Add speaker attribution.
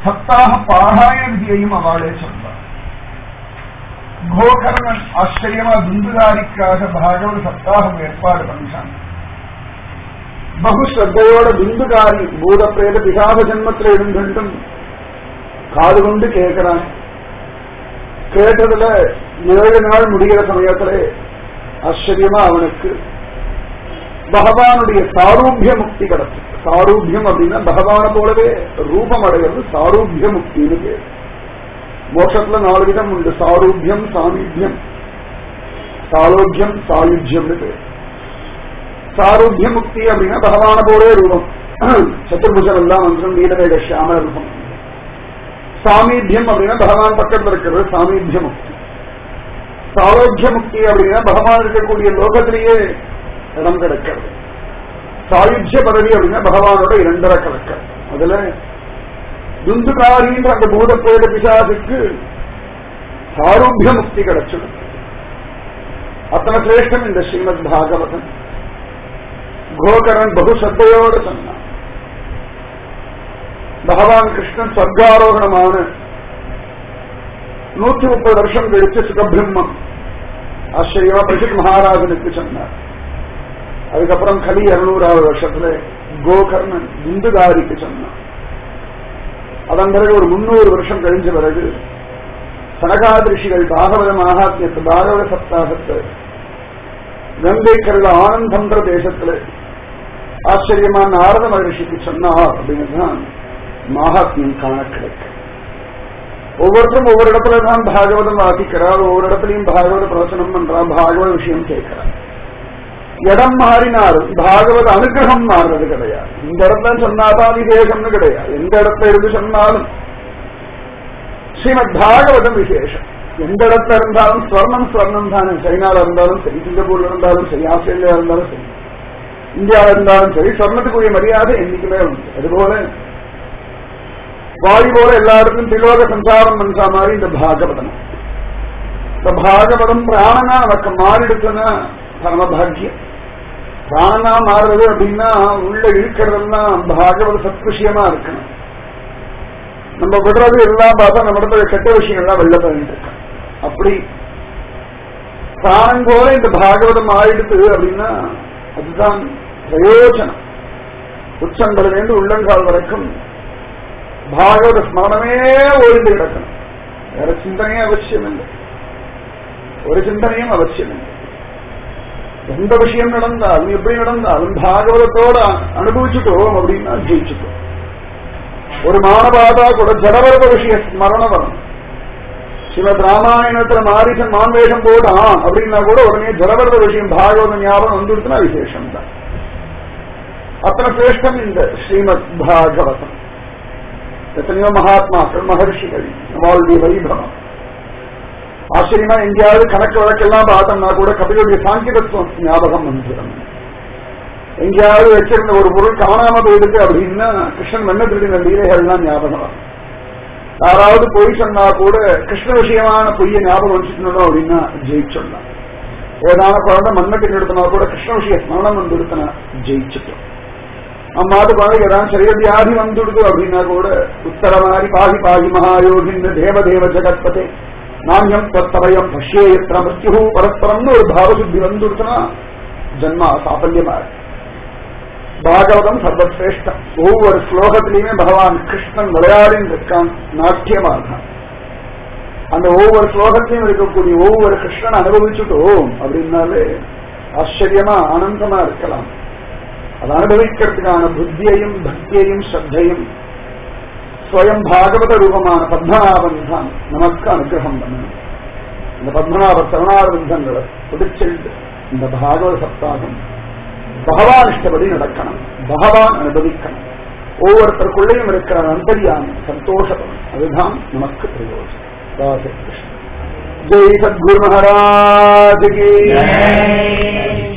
Speaker 1: சப்தாக பாராயண விதியையும் அவளே சொல்றார் கோகர்ணன் ஆச்சரியமா துந்துகாரிக்காக பாகவத சப்தாகம் ஏற்பாடு பண்ணிட்டாங்க பகு ஸ்ரத்தையோட துந்துகாரி பூத பிரேத பிசாத ஜென்மத்துல இருந்துட்டும் காது கொண்டு கேட்கிறான் கேட்டதுல ஏழு நாள் முடிகிற சமயத்துல ஆச்சரியமா அவனுக்கு பகவானுடைய சாரூபிய முக்தி கிடைச்சு சாரூபியம் அப்படின்னா பகவான போலவே ரூபம் அடைகிறது சாரூபிய முக்தின்னு பேர் மோட்சத்துல நாலு விதம் உண்டு சாரூபியம் சாமீபியம் சாரோக்கியம் சாயுஜ்யம்னு பேர் சாரூபிய முக்தி அப்படின்னா பகவான போலே ரூபம் சத்துர்புஜம் எல்லாம் வந்து நீலவேக சியாம ரூபம் சாமீபியம் அப்படின்னா பகவான் பக்கத்துல இருக்கிறது சாமீபிய முக்தி சாரோக்கிய முக்தி அப்படின்னா பகவான் இருக்கக்கூடிய லோகத்திலேயே இடம் கிடைக்கிறது சாயுஜ்ய பதவி அப்படின்னா பகவானோட இரண்டரை கலக்கிறது அதுல துந்துகாரின்ற அந்த பூதப்பேத பிசாசுக்கு சாரூபிய முக்தி கிடைச்சிடும் அத்தனை சிரேஷ்டம் இந்த ஸ்ரீமத் பாகவதன் கோகரன் பகு சத்தையோடு சொன்னான் பகவான் கிருஷ்ணன் சொர்க்காரோகணமான நூற்றி முப்பது வருஷம் கழிச்சு சுகபிரம்மம் ஆச்சரியமா பிரசித் மகாராஜனுக்கு சொன்னார் அதுக்கப்புறம் கலி இருநூறாவது வருஷத்துல கோகர்ணன் துந்துகாரிக்கு சொன்னான் அதன் பிறகு ஒரு முன்னூறு வருஷம் கழிஞ்ச பிறகு சனகாதிருஷிகள் பாகவத மகாத்மியத்து பாகவத சப்தாகத்தை கங்கை கருட ஆனந்தன்ற தேசத்துல ஆச்சரியமா நாரத மகர்ஷிக்கு சொன்னார் அப்படின்னு தான் மகாத்மியம் காண கிடைக்கும் ஒவ்வொருத்தரும் ஒவ்வொரு இடத்துல தான் பாகவதம் வாசிக்கிறார் ஒவ்வொரு இடத்துலயும் பாகவத பிரவச்சனம் பண்றார் பாகவத விஷயம் கேட்கிறார் இடம் மாறினாலும் பாகவத அனுகிரகம் மாறுறது கிடையாது இந்த இடத்துல சொன்னாதான் விசேஷம்னு கிடையாது எந்த இடத்துல இருந்து சொன்னாலும் ஸ்ரீமத் பாகவதம் விசேஷம் எந்த இடத்துல இருந்தாலும் ஸ்வர்ணம் ஸ்வர்ணம் தானே சைனால இருந்தாலும் சரி சிங்கப்பூர்ல இருந்தாலும் சரி ஆஸ்திரேலியா இருந்தாலும் சரி இந்தியாவில இருந்தாலும் சரி ஸ்வர்ணத்துக்குரிய மரியாதை என்னைக்குமே உண்டு அதுபோல வாயு போல எல்லா இடத்துலையும் திலோக சஞ்சாரம் பண்ற மாதிரி இந்த பாகவதம் இந்த பாகவதம் பிராணனா நமக்கு மாறிடுச்சுன்னா பரமபாகியம் பிராணனா மாறுறது அப்படின்னா உள்ள இழுக்கிறதெல்லாம் பாகவத சத்விஷயமா இருக்கணும் நம்ம விடுறது எல்லாம் பார்த்தா நம்ம இடத்துல கெட்ட விஷயங்கள்லாம் வெளில பண்ணிட்டு இருக்கோம் அப்படி பிராணம் போல இந்த பாகவதம் ஆயிடுத்து அப்படின்னா அதுதான் பிரயோஜனம் உச்சங்களிலிருந்து உள்ளங்கால் வரைக்கும் பாகவத ஸ்மரணமே ஓய்ந்து கிடக்கணும் வேற சிந்தனையும் அவசியம் இல்லை ஒரு சிந்தனையும் அவசியம் இல்லை எந்த விஷயம் நடந்தாலும் எப்படி நடந்தாலும் பாகவதத்தோட அனுபவிச்சுட்டோம் அப்படின்னா ஜெயிச்சுட்டோம் ஒரு மானபாதா கூட ஜடவரத விஷய ஸ்மரணம் வரும் சிவத் ராமாயணத்துல மாரிசன் மான்வேஷம் போடான் அப்படின்னா கூட உடனே ஜடவரத விஷயம் பாகவத ஞாபகம் வந்துடுச்சுன்னா விசேஷம் தான் அத்தனை சிரேஷ்டம் இந்த ஸ்ரீமத் பாகவதம் எத்தனையோ மகாத்மாக்கள் மகர்ஷிகள் நம்மளுடைய வைபவம் ஆச்சரியமா எங்கேயாவது கணக்கு வழக்கெல்லாம் பார்த்தோம்னா கூட கபிலுடைய சாங்கிதத்துவம் ஞாபகம் வந்துடும் எங்கேயாவது வச்சிருந்த ஒரு பொருள் காணாம போயிடுது அப்படின்னா கிருஷ்ணன் மன்ன திருடின லீலைகள்லாம் ஞாபகம் வரும். யாராவது பொய் சொன்னா கூட கிருஷ்ண விஷயமான பொய்ய ஞாபகம் வச்சுக்கணும் அப்படின்னா ஜெயிச்சிடலாம் ஏதான குழந்தை மண்ணை எடுத்தனா கூட கிருஷ்ண விஷய ஸ்மரணம் வந்து எடுத்தனா ஜெயிச்சுட்டோம் அம்மாது குழந்தை ஏதாவது சரிய வியாதி வந்துடுது அப்படின்னா கூட உத்தர மாதிரி பாகி பாகி மகாயோகிந்த தேவதேவ ஜெகத்பதே நாண்யம் தத்தவயம் பஷ்யேயத்திர மிருத்யு பரஸ்பரம்னு ஒரு பாவசுத்தி வந்துடுச்சுன்னா ஜன்மா சாஃபல்யமா இருக்கு பாகவதம் சர்வசிரேஷ்டம் ஒவ்வொரு ஸ்லோகத்திலையுமே பகவான் கிருஷ்ணன் விளையாடின்னு இருக்கான் நாட்டியமாக அந்த ஒவ்வொரு ஸ்லோகத்திலையும் இருக்கக்கூடிய ஒவ்வொரு கிருஷ்ணன் அனுபவிச்சுட்டோம் அப்படின்னாலே ஆச்சரியமா ஆனந்தமா இருக்கலாம் அதை அனுபவிக்கிறதுக்கான புத்தியையும் பக்தியையும் ஸ்ரத்தையும் ஸ்வயம் பாகவத ரூபமான பத்மநாபன் தான் நமக்கு அனுகிரகம் பண்ணணும் இந்த பத்மநாப சரணாரந்தங்களை புதுச்செல்து இந்த பாகவத சப்தாகம் பகவான் இஷ்டப்படி நடக்கணும் பகவான் அனுபவிக்கணும் ஒவ்வொருத்தருக்குள்ளேயும் இருக்கிற அந்தரியாமி சந்தோஷப்படும் அதுதான் நமக்கு பிரயோஜனம் ராதே கிருஷ்ணன் ஜெய் சத்குரு மகாராஜ் கி
Speaker 2: ஜெய்